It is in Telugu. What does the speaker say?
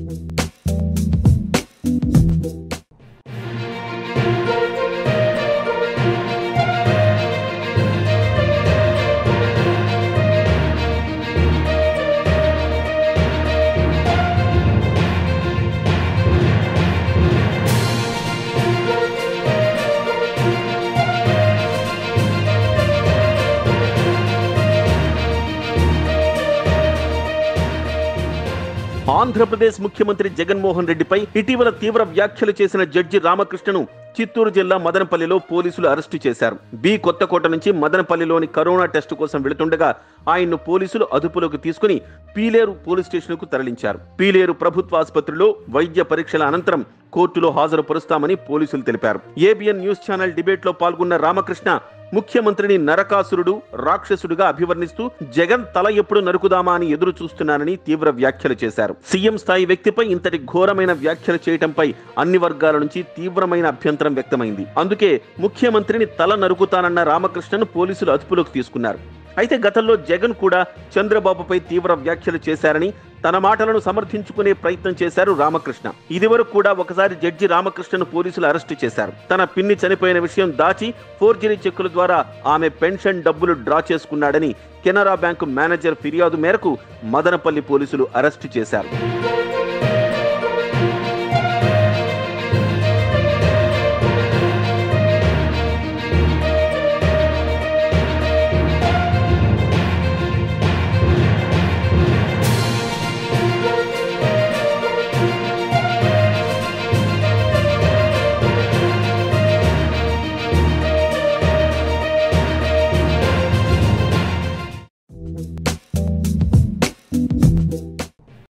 ఆంధ్రప్రదేశ్ ముఖ్యమంత్రి జగన్మోహన్ రెడ్డిపై ఇటీవల తీవ్ర వ్యాఖ్యలు చేసిన జడ్జి రామకృష్ణను చిత్తూరు జిల్లా మదనపల్లిలో పోలీసులు అరెస్టు చేశారు బి కొత్తకోట నుంచి మదనపల్లిలోని కరోనా టెస్టు కోసం వెళుతుండగా ఆయన్ను పోలీసులు అదుపులోకి తీసుకుని పీలేరు పోలీస్ స్టేషన్కు తరలించారు పీలేరు ప్రభుత్వ ఆసుపత్రిలో వైద్య పరీక్షల అనంతరం కోర్టులో హాజరుపరుస్తామని పోలీసులు తెలిపారు ఏబిఎన్ న్యూస్ ఛానల్ డిబేట్ లో పాల్గొన్న రామకృష్ణ ముఖ్యమంత్రిని నరకాసురుడు రాక్షసుడిగా అభివర్ణిస్తూ జగన్ తల ఎప్పుడు నరుకుదామా అని ఎదురు చూస్తున్నానని తీవ్ర వ్యాఖ్యలు చేశారు సీఎం స్థాయి వ్యక్తిపై ఇంతటి ఘోరమైన వ్యాఖ్యలు చేయటంపై అన్ని వర్గాల నుంచి తీవ్రమైన అభ్యంతరం వ్యక్తమైంది అందుకే ముఖ్యమంత్రిని తల నరుకుతానన్న రామకృష్ణను పోలీసులు అదుపులోకి తీసుకున్నారు అయితే గతంలో జగన్ కూడా చంద్రబాబుపై తీవ్ర వ్యాఖ్యలు చేశారని తన మాటలను సమర్థించుకునే ప్రయత్నం చేశారు రామకృష్ణ ఇదివరకు కూడా ఒకసారి జడ్జి రామకృష్ణను పోలీసులు అరెస్టు చేశారు తన పిన్ని చనిపోయిన విషయం దాచి ఫోర్జరీ చెక్కుల ద్వారా ఆమె పెన్షన్ డబ్బులు డ్రా చేసుకున్నాడని కెనరా బ్యాంకు మేనేజర్ ఫిర్యాదు మేరకు మదనపల్లి పోలీసులు అరెస్టు చేశారు